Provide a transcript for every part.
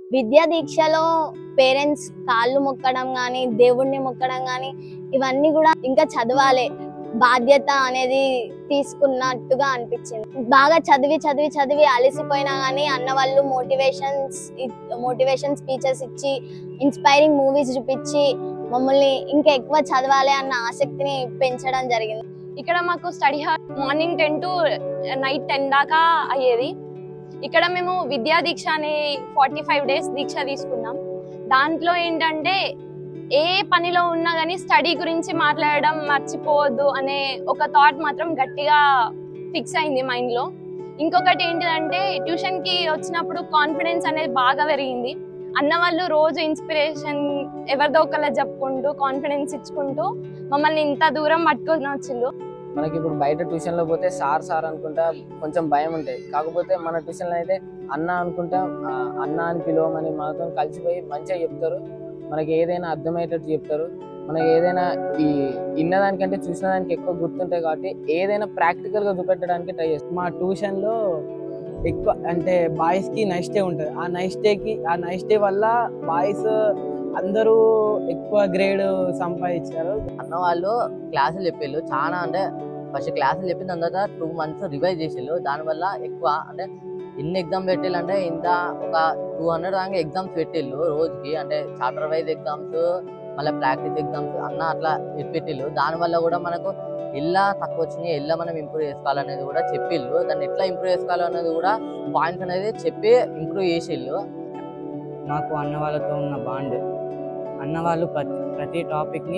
విద్యా దీక్షలో పేరెంట్స్ కాళ్ళు మొక్కడం గాని దేవుణ్ణి మొక్కడం గాని ఇవన్నీ కూడా ఇంకా చదవాలి బాధ్యత అనేది తీసుకున్నట్టుగా అనిపించింది బాగా చదివి చదివి చదివి అలసిపోయినా గానీ అన్న వాళ్ళు మోటివేషన్స్ మోటివేషన్ స్పీచెస్ ఇచ్చి ఇన్స్పైరింగ్ మూవీస్ చూపించి మమ్మల్ని ఇంకా ఎక్కువ చదవాలి అన్న ఆసక్తిని పెంచడం జరిగింది ఇక్కడ మాకు study hour morning ten to night ten దాకా అయ్యేది ఇక్కడ మేము విద్యా దీక్ష అనే ఫార్టీ ఫైవ్ డేస్ దీక్ష తీసుకున్నాం దాంట్లో ఏంటంటే ఏ పనిలో ఉన్నా కానీ స్టడీ గురించి మాట్లాడడం మర్చిపోవద్దు అనే ఒక థాట్ మాత్రం గట్టిగా ఫిక్స్ అయింది మైండ్ లో ఇంకొకటి ఏంటిదంటే ట్యూషన్ కి వచ్చినప్పుడు కాన్ఫిడెన్స్ అనేది బాగా పెరిగింది అన్న వాళ్ళు రోజు ఇన్స్పిరేషన్ ఎవరిదో ఒకళ్ళ చెప్పుకుంటూ కాన్ఫిడెన్స్ ఇచ్చుకుంటూ మమ్మల్ని ఇంత దూరం పట్టుకొని వచ్చిండు మనకి ఇప్పుడు బయట ట్యూషన్ లో పోతే సార్ సార్ అనుకుంటా కొంచెం భయం ఉంటుంది కాకపోతే మన ట్యూషన్ లో అయితే అన్న అనుకుంటా ఆ, అన్న అని పిలవమని మనతో కలిసిపోయి మంచిగా చెప్తారు మనకి ఏదైనా అర్థమయ్యేటట్టు చెప్తారు మనకి ఏదైనా ఈ విన్నదానికంటే చూసిన దానికి ఎక్కువ గుర్తుంటాయి కాబట్టి ఏదైనా ప్రాక్టికల్ గా చూపెట్టడానికి ట్రై చేస్తాం మా ట్యూషన్లో ఎక్కువ అంటే బాయ్స్కి నైస్ డే ఉంటుంది ఆ నైస్ డేకి ఆ నైస్ డే వల్ల బాయ్స్ అందరూ ఎక్కువ గ్రేడ్ సంపాదించారు అన్న వాళ్ళు క్లాసులు చెప్పేళ్ళు చాలా అంటే ఫస్ట్ క్లాసులు చెప్పిన తర్వాత టూ మంత్స్ రివైజ్ చేసేళ్ళు దానివల్ల ఎక్కువ అంటే ఎన్ని ఎగ్జామ్ పెట్టేళ్ళు అంటే ఇంత ఒక టూ హండ్రెడ్ దాకా ఎగ్జామ్స్ పెట్టేళ్ళు రోజుకి అంటే చాప్టర్ వైజ్ ఎగ్జామ్స్ మళ్ళీ ప్రాక్టీస్ ఎగ్జామ్స్ అన్న అట్లా పెట్టిళ్ళు దానివల్ల కూడా మనకు ఎలా తక్కువ వచ్చినాయి ఎలా మనం ఇంప్రూవ్ చేసుకోవాలనేది కూడా చెప్పిళ్ళు దాన్ని ఎట్లా ఇంప్రూవ్ చేసుకోవాలనేది కూడా పాయింట్స్ అనేది చెప్పి ఇంప్రూవ్ చేసేళ్ళు మాకు అన్న వాళ్ళతో ఉన్న బాండ్ అన్న వాళ్ళు ప్రతి ప్రతి టాపిక్ని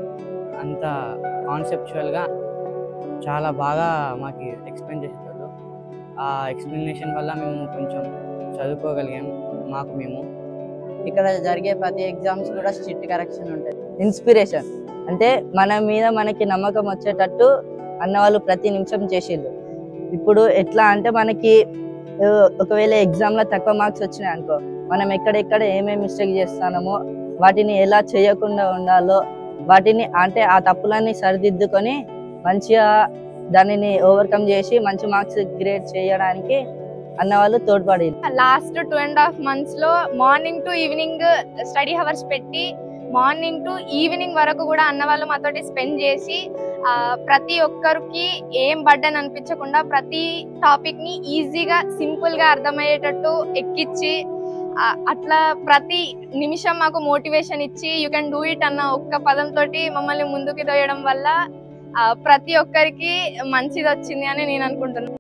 అంత కాన్సెప్చువల్గా చాలా బాగా మాకు ఎక్స్ప్లెయిన్ చేస్తారు ఆ ఎక్స్ప్లెనేషన్ వల్ల మేము కొంచెం చదువుకోగలిగాం మాకు మేము ఇక్కడ జరిగే ప్రతి ఎగ్జామ్స్ కూడా స్ట్రిక్ట్ కరెక్షన్ ఉంటుంది ఇన్స్పిరేషన్ అంటే మన మీద మనకి నమ్మకం వచ్చేటట్టు అన్న వాళ్ళు ప్రతి నిమిషం చేసేళ్ళు ఇప్పుడు ఎట్లా అంటే మనకి ఆ, ఒకవేళ exam లో తక్కువ మార్క్స్ వచ్చినాయి అనుకో మనం ఎక్కడెక్కడ ఏమేమి మిస్టేక్ చేస్తామో వాటిని ఎలా చేయకుండా ఉండాలో వాటిని అంటే ఆ తప్పులన్నీ సరిదిద్దుకొని మంచిగా దానిని ఓవర్కమ్ చేసి మంచి మార్క్స్ గ్రేడ్ చేయడానికి అన్న వాళ్ళు తోడ్పడి last two and half months లో morning to evening study hours పెట్టి మార్నింగ్ టు ఈవినింగ్ వరకు కూడా అన్న వాళ్ళు మాతోటి స్పెండ్ చేసి ఆ, ప్రతి ఒక్కరికి ఏం బడ్డని అనిపించకుండా ప్రతి టాపిక్ ని ఈజీగా సింపుల్ గా అర్థమయ్యేటట్టు ఎక్కిచ్చి ఆ, అట్లా ప్రతి నిమిషం మాకు మోటివేషన్ ఇచ్చి యూ కెన్ డూ ఇట్ అన్న ఒక్క పదంతో మమ్మల్ని ముందుకు తోయడం వల్ల ఆ, ప్రతి ఒక్కరికి మంచిది వచ్చింది అని నేను అనుకుంటున్నాను